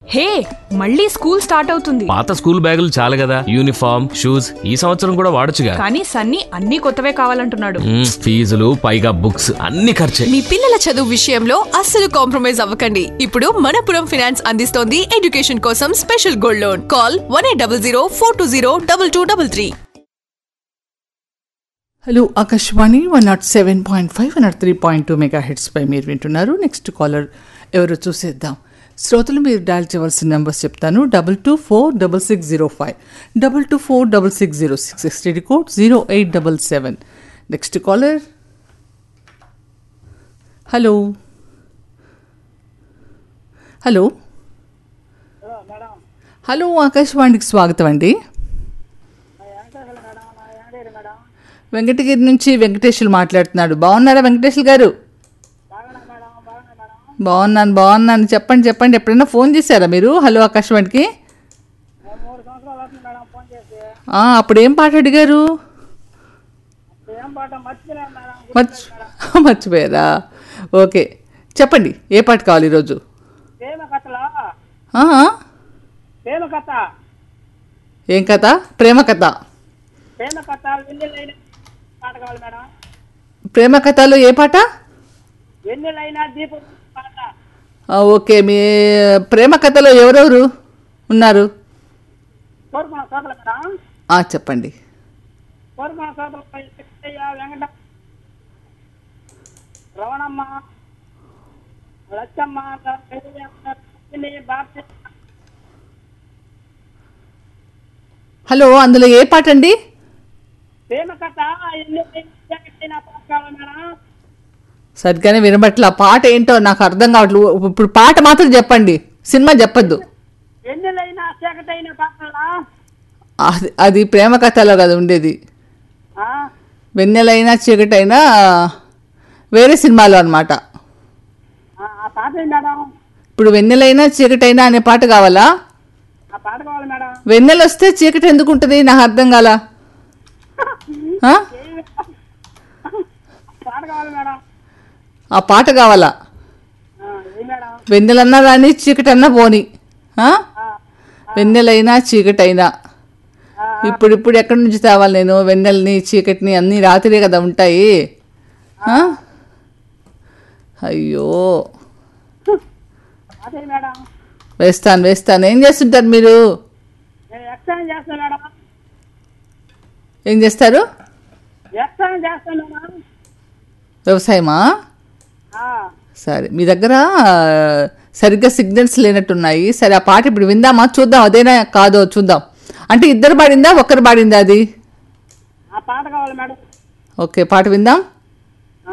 హే మళ్ళీ school start అవుతుంది పాత స్కూల్ బ్యాగులు చాలు కదా యూనిఫామ్ షూస్ ఈ సంవత్సరం కూడా వాడొచ్చుగా కానీ సన్నీ అన్ని కొత్తవే కావాలంటున్నాడు మ్మ్, ఫీజులు పైగా బుక్స్ అన్ని ఖర్చే మీ పిల్లల చదువు విషయంలో అస్సలు కాంప్రమైజ్ అవ్వకండి ఇప్పుడు మనపురం ఫినాన్స్ అందిస్తోంది ఎడ్యుకేషన్ కోసం special gold loan call one eight double zero four two zero double two double three hello Akashvani one not seven point five one not three point two mega హెడ్స్పై మీరు వింటున్నారు నెక్స్ట్ కాలర్ ఎవరో చూసేద్దాం శ్రోతలు మీరు dial చేయవలసిన numbers చెప్తాను double two four double six zero five double two four double six zero six STD code zero eight double seven next caller hello hello hello ఆకాశవాణికి స్వాగతం అండి వెంకటగిరి నుంచి వెంకటేశ్వరు మాట్లాడుతున్నాడు బాగున్నారా వెంకటేశ్వర గారు బాగున్నాను బాగున్నాను చెప్పండి చెప్పండి ఎప్పుడైనా ఫోన్ చేశారా మీరు హలో ఆకాశవాణికి ఆ, అప్పుడు ఏం పాట అడిగారు మర్చి మర్చిపోయారా ఓకే చెప్పండి ఏ పాట కావాలి ఈరోజు ప్రేమ కథలో ఆహా, ప్రేమ కథ ఏం కథ ప్రేమ కథ ప్రేమ కథ వెన్నెలైన పాట కావాలి మేడం ప్రేమ కథలో ఏ పాట వెన్నెలైన దీపం పాట ఆ, ఓకే మీ ప్రేమ కథలో ఎవరెవరు ఉన్నారు కోరుకున్న సోదరులు మేడం ఆ, చెప్పండి కోరుకున్న సోదరులు వెంకటయ్య వెంకట రవణమ్మ లచ్చమ్మ భారత హలో అందులో ఏ పాట అండి ప్రేమ కథ ఎన్నెలైన పాట కావాలి మేడం సరిగ్గానే వినబట్ల ఆ పాట ఏంటో నాకు అర్థం కావట్లేదు ఇప్పుడు పాట మాత్రం చెప్పండి సినిమా చెప్పొద్దు ఎన్నెలైన చీకటైన పాటలా అది అది ప్రేమ కథలో కదా ఉండేది ఆ, వెన్నెలైనా చీకటైనా వేరే సినిమాలో అనమాట ఆ, ఆ పాట ఏంటి మేడం ఇప్పుడు వెన్నెలైనా చీకటైనా అనే పాట కావాలా ఆ పాట కావాలి మేడం వెన్నెల వస్తే చీకటి ఎందుకు ఉంటుంది నాకు అర్థం కాల ఆ? పాట కావాలి మేడం ఆ పాట కావాలా ఆ, ఏ మేడం వెన్నెలన్నా రాని చీకటన్నా పోని ఆ? వెన్నెలైనా చీకటైనా ఇప్పుడు ఇప్పుడు ఎక్కడి నుంచి తేవాలి నేను వెన్నెలని చీకటిని అన్నీ రాత్రే కదా ఉంటాయి ఆ? అయ్యో అదే మేడం వేస్తాను వేస్తాను ఏం చేస్తుంటారు మీరు నేను ఎక్సైజ్ చేస్తాను మేడం ఏం చేస్తారు ఎక్సైజ్ చేస్తాను మేడం వ్యవసాయమా ఆ, సరే మీ దగ్గర సరిగ్గా సిగ్నల్స్ లేనట్టున్నాయి సరే ఆ పాట ఇప్పుడు విందామా చూద్దాం అదేనా కాదో చూద్దాం అంటే ఇద్దరు పాడిందా ఒక్కరు పాడిందా అది ఆ పాట కావాలి మేడం ఓకే పాట విందాం